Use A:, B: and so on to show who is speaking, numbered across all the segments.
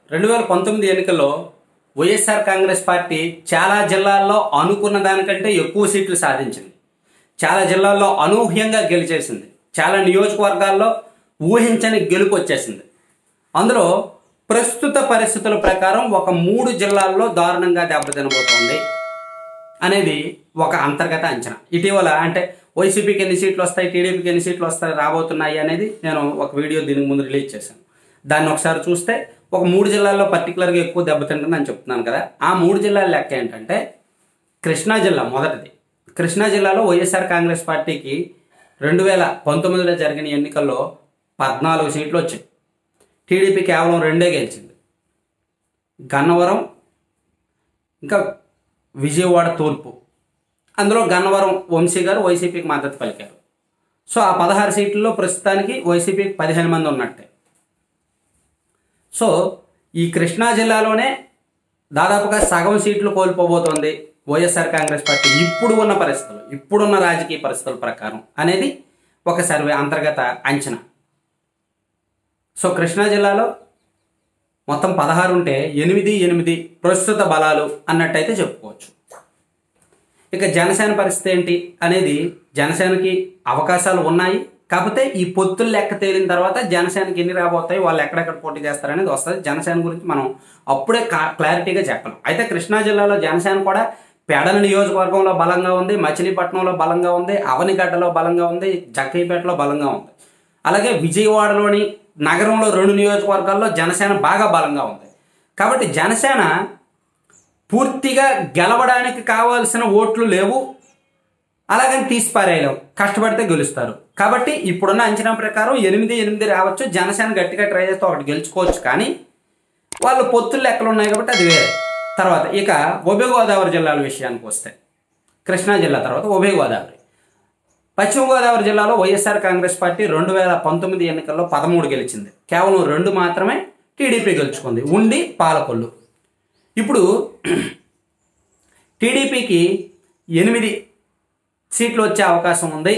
A: రెండు వేల పంతొమ్మిది ఎన్నికల్లో వైఎస్ఆర్ కాంగ్రెస్ పార్టీ చాలా జిల్లాల్లో అనుకున్న దానికంటే ఎక్కువ సీట్లు సాధించింది చాలా జిల్లాల్లో అనూహ్యంగా గెలిచేసింది చాలా నియోజకవర్గాల్లో ఊహించని గెలుపు వచ్చేసింది అందులో ప్రస్తుత పరిస్థితుల ప్రకారం ఒక మూడు జిల్లాల్లో దారుణంగా దెబ్బతినబోతోంది అనేది ఒక అంతర్గత అంచనా ఇటీవల అంటే వైసీపీకి ఎన్ని సీట్లు వస్తాయి టీడీపీకి ఎన్ని సీట్లు వస్తాయి రాబోతున్నాయి అనేది నేను ఒక వీడియో దీనికి ముందు రిలీజ్ చేశాను దాన్ని ఒకసారి చూస్తే ఒక మూడు జిల్లాల్లో పర్టికులర్గా ఎక్కువ దెబ్బతింటుందని చెప్తున్నాను కదా ఆ మూడు జిల్లాల లెక్క ఏంటంటే కృష్ణా జిల్లా మొదటిది కృష్ణా జిల్లాలో వైఎస్ఆర్ కాంగ్రెస్ పార్టీకి రెండు వేల పంతొమ్మిదిలో జరిగిన ఎన్నికల్లో పద్నాలుగు సీట్లు వచ్చాయి టీడీపీ కేవలం రెండే గెలిచింది గన్నవరం ఇంకా విజయవాడ తూర్పు అందులో గన్నవరం వంశీ గారు వైసీపీకి మద్దతు పలికారు సో ఆ పదహారు సీట్లలో ప్రస్తుతానికి వైసీపీకి పదిహేను మంది ఉన్నట్టే సో ఈ కృష్ణా జిల్లాలోనే దాదాపుగా సగం సీట్లు కోల్పోబోతోంది వైఎస్ఆర్ కాంగ్రెస్ పార్టీ ఇప్పుడు ఉన్న పరిస్థితులు ఇప్పుడున్న రాజకీయ పరిస్థితుల ప్రకారం అనేది ఒక సర్వే అంతర్గత అంచనా సో కృష్ణా జిల్లాలో మొత్తం పదహారు ఉంటే ఎనిమిది ఎనిమిది ప్రస్తుత బలాలు అన్నట్టయితే చెప్పుకోవచ్చు ఇక జనసేన పరిస్థితి ఏంటి అనేది జనసేనకి అవకాశాలు ఉన్నాయి కాకపోతే ఈ పొత్తులు లెక్క తేలిన తర్వాత జనసేనకి ఎన్ని రాబోతాయి వాళ్ళు ఎక్కడెక్కడ పోటీ చేస్తారనేది వస్తుంది జనసేన గురించి మనం అప్పుడే క్లారిటీగా చెప్పలేం అయితే కృష్ణా జిల్లాలో జనసేన కూడా పెడల నియోజకవర్గంలో బలంగా ఉంది మచిలీపట్నంలో బలంగా ఉంది అవనిగడ్డలో బలంగా ఉంది జక్కైపేటలో బలంగా ఉంది అలాగే విజయవాడలోని నగరంలో రెండు నియోజకవర్గాల్లో జనసేన బాగా బలంగా ఉంది కాబట్టి జనసేన పూర్తిగా గెలవడానికి కావాల్సిన ఓట్లు లేవు అలాగని తీసి పారేయలేవు కష్టపడితే గెలుస్తారు కాబట్టి ఇప్పుడున్న అంచనా ప్రకారం ఎనిమిది ఎనిమిది రావచ్చు జనసేన గట్టిగా ట్రై చేస్తే ఒకటి గెలుచుకోవచ్చు కానీ వాళ్ళు పొత్తులు లెక్కలు ఉన్నాయి కాబట్టి అది వేరే తర్వాత ఇక ఉభయ గోదావరి జిల్లాల విషయానికి వస్తే కృష్ణా జిల్లా తర్వాత ఉభయ గోదావరి పశ్చిమ గోదావరి జిల్లాలో వైఎస్ఆర్ కాంగ్రెస్ పార్టీ రెండు వేల పంతొమ్మిది ఎన్నికల్లో పదమూడు గెలిచింది కేవలం రెండు మాత్రమే టీడీపీ గెలుచుకుంది ఉండి పాలకొల్లు ఇప్పుడు టీడీపీకి ఎనిమిది సీట్లు వచ్చే అవకాశం ఉంది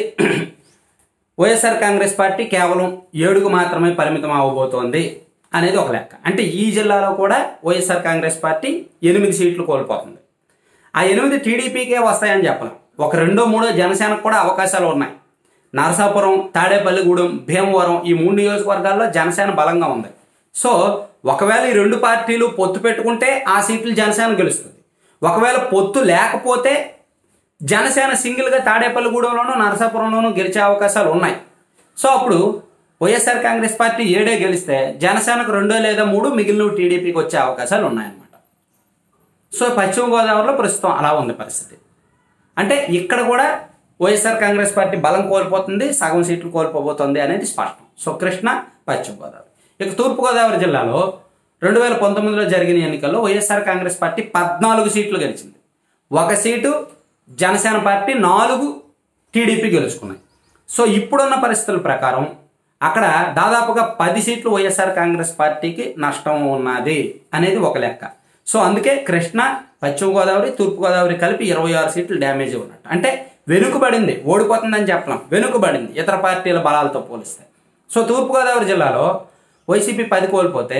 A: వైఎస్ఆర్ కాంగ్రెస్ పార్టీ కేవలం ఏడుగు మాత్రమే పరిమితం అవ్వబోతోంది అనేది ఒక లెక్క అంటే ఈ జిల్లాలో కూడా వైఎస్ఆర్ కాంగ్రెస్ పార్టీ ఎనిమిది సీట్లు కోల్పోతుంది ఆ ఎనిమిది టీడీపీకే వస్తాయని చెప్పలేం ఒక రెండో మూడో జనసేనకు కూడా అవకాశాలు ఉన్నాయి నరసాపురం తాడేపల్లిగూడెం భీమవరం ఈ మూడు నియోజకవర్గాల్లో జనసేన బలంగా ఉంది సో ఒకవేళ ఈ రెండు పార్టీలు పొత్తు పెట్టుకుంటే ఆ సీట్లు జనసేన గెలుస్తుంది ఒకవేళ పొత్తు లేకపోతే జనసేన సింగిల్గా తాడేపల్లిగూడెంలోనూ నరసాపురంలోనూ గెలిచే అవకాశాలు ఉన్నాయి సో అప్పుడు వైఎస్ఆర్ కాంగ్రెస్ పార్టీ ఏడే గెలిస్తే జనసేనకు రెండో లేదా మూడు మిగిలిన టీడీపీకి వచ్చే అవకాశాలు ఉన్నాయన్నమాట సో పశ్చిమ గోదావరిలో ప్రస్తుతం అలా ఉంది పరిస్థితి అంటే ఇక్కడ కూడా వైఎస్ఆర్ కాంగ్రెస్ పార్టీ బలం కోల్పోతుంది సగం సీట్లు కోల్పోబోతుంది అనేది స్పష్టం సో కృష్ణ పశ్చిమ గోదావరి ఇక తూర్పుగోదావరి జిల్లాలో రెండు వేల పంతొమ్మిదిలో జరిగిన ఎన్నికల్లో వైఎస్ఆర్ కాంగ్రెస్ పార్టీ పద్నాలుగు సీట్లు గెలిచింది ఒక సీటు జనసేన పార్టీ నాలుగు టీడీపీ గెలుచుకున్నాయి సో ఇప్పుడున్న పరిస్థితుల ప్రకారం అక్కడ దాదాపుగా పది సీట్లు వైఎస్ఆర్ కాంగ్రెస్ పార్టీకి నష్టం ఉన్నది అనేది ఒక లెక్క సో అందుకే కృష్ణ పశ్చిమ గోదావరి తూర్పు గోదావరి కలిపి ఇరవై ఆరు సీట్లు డ్యామేజ్ ఉన్నట్టు అంటే వెనుకబడింది ఓడిపోతుందని చెప్పలేం వెనుకబడింది ఇతర పార్టీల బలాలతో పోలిస్తే సో తూర్పుగోదావరి జిల్లాలో వైసీపీ పది కోల్పోతే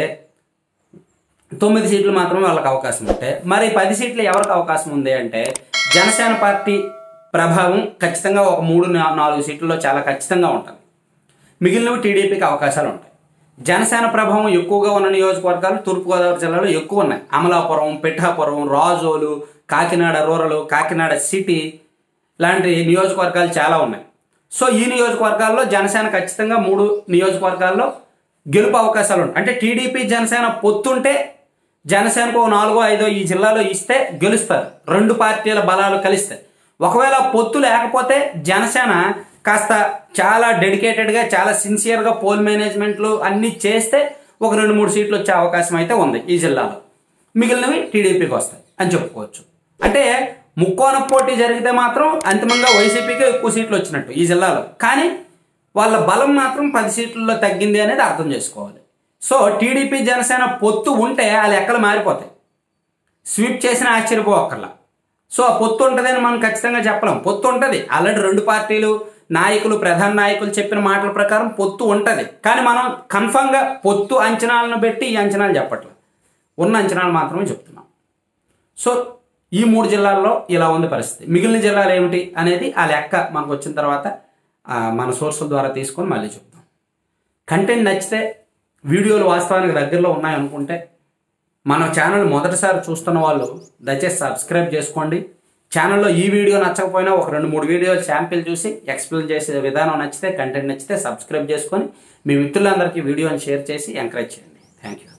A: తొమ్మిది సీట్లు మాత్రమే వాళ్ళకి అవకాశం ఉంటే మరి పది సీట్లు ఎవరికి అవకాశం ఉంది అంటే జనసేన పార్టీ ప్రభావం ఖచ్చితంగా ఒక మూడు నా- నాలుగు సీట్లలో చాలా ఖచ్చితంగా ఉంటుంది మిగిలినవి టీడీపీకి అవకాశాలు ఉంటాయి జనసేన ప్రభావం ఎక్కువగా ఉన్న నియోజకవర్గాలు తూర్పుగోదావరి జిల్లాలో ఎక్కువ ఉన్నాయి అమలాపురం పిఠాపురం రాజోలు కాకినాడ రూరల్ కాకినాడ సిటీ లాంటి నియోజకవర్గాలు చాలా ఉన్నాయి సో ఈ నియోజకవర్గాల్లో జనసేన ఖచ్చితంగా మూడు నియోజకవర్గాల్లో గెలుపు అవకాశాలు ఉంటాయి అంటే టీడీపీ జనసేన పొత్తుంటే జనసేనకు ఒక నాలుగో ఐదో ఈ జిల్లాలో ఇస్తే గెలుస్తారు రెండు పార్టీల బలాలు కలిస్తే ఒకవేళ పొత్తు లేకపోతే జనసేన కాస్త చాలా డెడికేటెడ్గా చాలా సిన్సియర్గా పోల్ మేనేజ్మెంట్లు అన్నీ చేస్తే ఒక రెండు మూడు సీట్లు వచ్చే అవకాశం అయితే ఉంది ఈ జిల్లాలో మిగిలినవి టీడీపీకి వస్తాయి అని చెప్పుకోవచ్చు అంటే ముక్కోన పోటీ జరిగితే మాత్రం అంతిమంగా వైసీపీకే ఎక్కువ సీట్లు వచ్చినట్టు ఈ జిల్లాలో కానీ వాళ్ళ బలం మాత్రం పది సీట్లలో తగ్గింది అనేది అర్థం చేసుకోవాలి సో టీడీపీ జనసేన పొత్తు ఉంటే ఆ లెక్కలు మారిపోతాయి స్వీప్ చేసిన ఆశ్చర్యపోవక్కర్లా సో ఆ పొత్తు ఉంటుందని మనం ఖచ్చితంగా చెప్పలేం పొత్తు ఉంటుంది ఆల్రెడీ రెండు పార్టీలు నాయకులు ప్రధాన నాయకులు చెప్పిన మాటల ప్రకారం పొత్తు ఉంటుంది కానీ మనం కన్ఫామ్గా పొత్తు అంచనాలను పెట్టి ఈ అంచనాలు చెప్పట్లేదు ఉన్న అంచనాలు మాత్రమే చెప్తున్నాం సో ఈ మూడు జిల్లాల్లో ఇలా ఉంది పరిస్థితి మిగిలిన జిల్లాలు ఏమిటి అనేది ఆ లెక్క మనకు వచ్చిన తర్వాత ఆ, మన సోర్సుల ద్వారా తీసుకొని మళ్ళీ చెప్తాం కంటెంట్ నచ్చితే వీడియోలు వాస్తవానికి దగ్గరలో ఉన్నాయనుకుంటే మన ఛానల్ మొదటిసారి చూస్తున్న వాళ్ళు దయచేసి సబ్స్క్రైబ్ చేసుకోండి ఛానల్లో ఈ వీడియో నచ్చకపోయినా ఒక రెండు మూడు వీడియోలు శాంపిల్ చూసి ఎక్స్ప్లెయిన్ చేసే విధానం నచ్చితే కంటెంట్ నచ్చితే సబ్స్క్రైబ్ చేసుకొని మీ మిత్రులందరికీ వీడియోని షేర్ చేసి ఎంకరేజ్ చేయండి థ్యాంక్ యూ